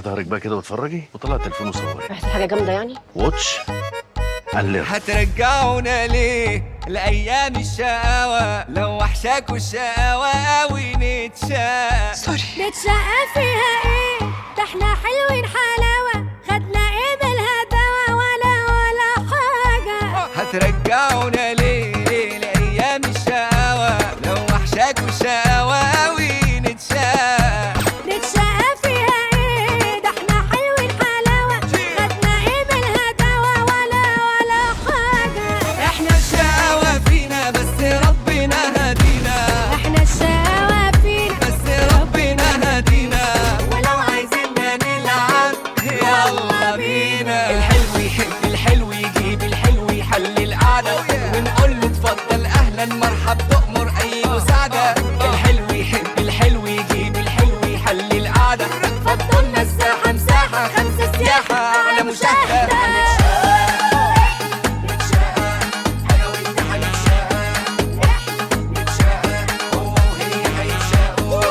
ريحي ظهرك بقى كده واتفرجي وطلع التليفون وصوري رحت حاجه جامده يعني واتش قلب هترجعونا ليه لأيام الشقاوة لو وحشاكوا الشقاوة أوي نتشاق نتشقى فيها ايه ده احنا حلوين حلاوة خدنا ايه بالهداوة ولا ولا حاجة هترجعونا ليه لأيام الشقاوة لو وحشاكوا الشقاوة أوي نتشاق نتشقى فيها ايه ده احنا حلوين حلاوة خدنا ايه بالهداوة ولا ولا حاجة احنا الشقاوة فينا بس ربنا هدينا احنا الشقاوة فينا بس ربنا هدينا ولو عايزيننا نلعب يلا بينا الحلو يحب الحلو يجيب الحلو يحل القعدة ونقول له اتفضل اهلا مرحب تؤمر اي مساعدة الحلو يحب الحلو يجيب الحلو يحل القعدة فضلنا الساحة مساحة خمسة سياحة على مشاهدة هو وهي هيتشاقوا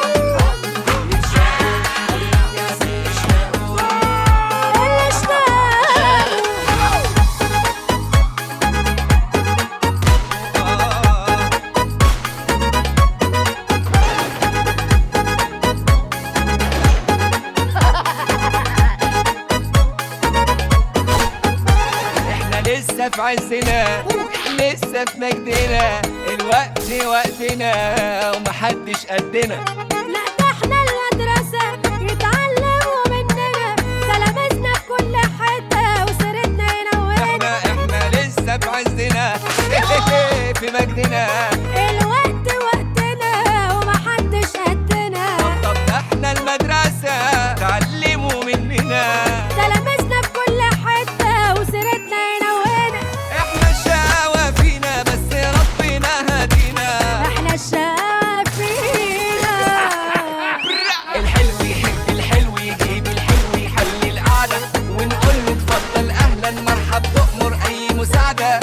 احنا لسه في عزنا لسه في مجدنا الوقت وقتنا ومحدش قدنا لا ده احنا المدرسة يتعلموا مننا تلامذنا في كل حتة وسيرتنا ينورنا احنا احنا لسه في عزنا في مجدنا الوقت وقتنا ومحدش قدنا طب ده احنا المدرسة تعلموا مننا تلامذنا في كل حتة وسيرتنا ينورنا احنا الشقاوة فينا بس ربنا هدينا احنا الشقاوة فينا الحلو يحب الحلو يجيب الحلو يحل القعدة ونقول له اتفضل أهلا مرحب تؤمر أي مساعدة